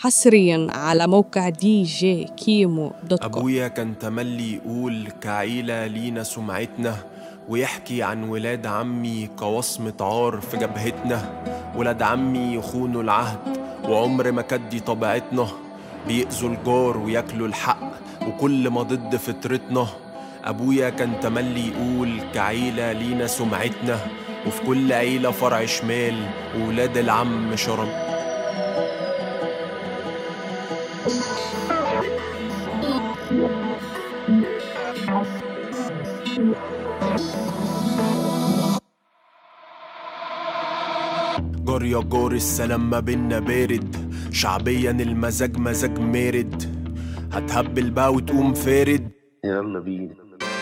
حصريا على موقع دي جي كيمو دوت كوم أبويا كان تملي يقول كعيلة لينا سمعتنا ويحكي عن ولاد عمي كوصمة عار في جبهتنا ولاد عمي يخونوا العهد وعمر ما كانت دي طبيعتنا بيأذوا الجار وياكلوا الحق وكل ما ضد فطرتنا أبويا كان تملي يقول كعيلة لينا سمعتنا وفي كل عيلة فرع شمال وولاد العم شرب جار يا جار السلام ما بينا بارد شعبيا المزاج مزاج مارد هتهبل بقى وتقوم فارد يلا بينا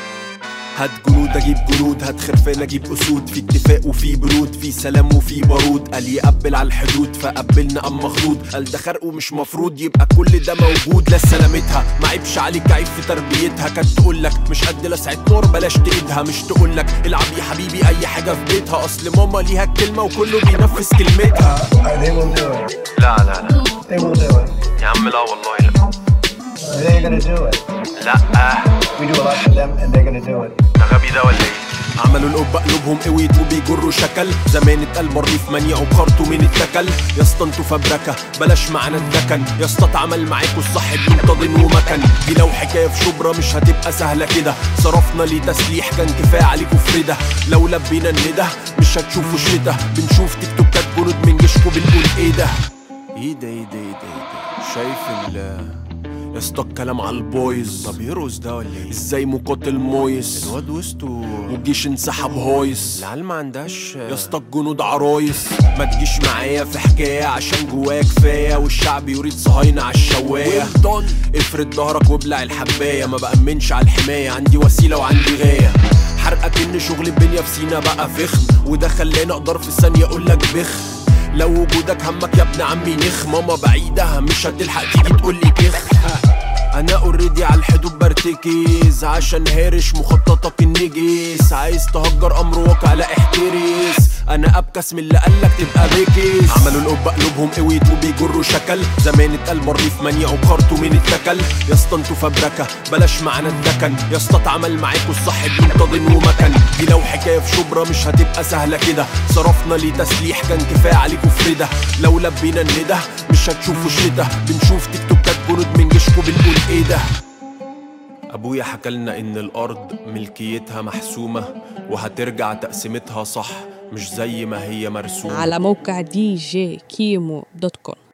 هات جنود اجيب جنود هات خرفان اجيب اسود في اتفاق وفي برود في سلام وفي بارود قال يقبل على الحدود فقبلنا ام مخلود قال ده خرق ومش مفروض يبقى كل ده موجود لا سلامتها ما عيبش عليك عيب في تربيتها كانت تقول لك مش قد لسعة نور بلاش تايدها مش تقول لك العب يا حبيبي اي حاجه في بيتها اصل ماما ليها الكلمه وكله بينفذ كلمتها Uh, they will do it. لا لا لا They will do it. يا عم لا والله لا Uh, they're gonna do it. لا We do a lot for them, and they're gonna do it. ده غبي ده ولا ايه عملوا القبة قلوبهم قويت وبيجروا شكل زمان اتقال مريف منيع وبخرطوا من التكل يا اسطى انتوا فبركة بلاش معانا الدكن يا اسطى اتعمل معاكوا الصح بينتضن ومكن دي لو حكاية في شبرا مش هتبقى سهلة كده صرفنا ليه تسليح كان كفاية عليكوا فريدة لو لبينا الندى مش هتشوفوا الشتا بنشوف تيك توكات جنود من جيشكوا بنقول ايه ده ايه ده ايه ده ايه ده ايه ده شايف ال يا اسطى الكلام على البويز طب يرقص ده ولا ايه ازاي مقاتل مويس الواد وسطه والجيش انسحب هايص العيال ما عندهاش يا اسطى الجنود عرايس ما تجيش معايا في حكايه عشان جوايا كفايه والشعب يريد صهاينه على الشوايه افرد ظهرك وابلع الحبايه ما بامنش على الحمايه عندي وسيله وعندي غايه حرقك ان شغل الدنيا في سينا بقى فخم وده خلاني اقدر في ثانيه اقول لك بخ لو وجودك همك يا ابن عمي نخ ماما بعيدة مش هتلحق تيجي تقولي كخ انا اوريدي على الحدود برتكز عشان هارش مخططك النجس عايز تهجر امر واقع لا احترس انا ابكس من اللي قالك تبقى بيكس عملوا القبة قلوبهم قويت وبيجروا شكل زمان اتقال مريف منيع وبخرطوا من التكل يا اسطى انتوا فبركة بلاش معانا الدكن يا اسطى اتعمل معاكوا الصح بينتضن ومكن دي لو حكاية في شبرا مش هتبقى سهلة كده صرفنا ليه تسليح كان كفاية عليكوا فريدة لو لبينا الندى مش هتشوفوا الشتا بنشوف تيك توكات جنود من جيشكوا بنقول ايه ده ابويا حكالنا ان الارض ملكيتها محسومة وهترجع تقسيمتها صح مش زي ما هي مرسومة على موقع دي جي كيمو دوت كوم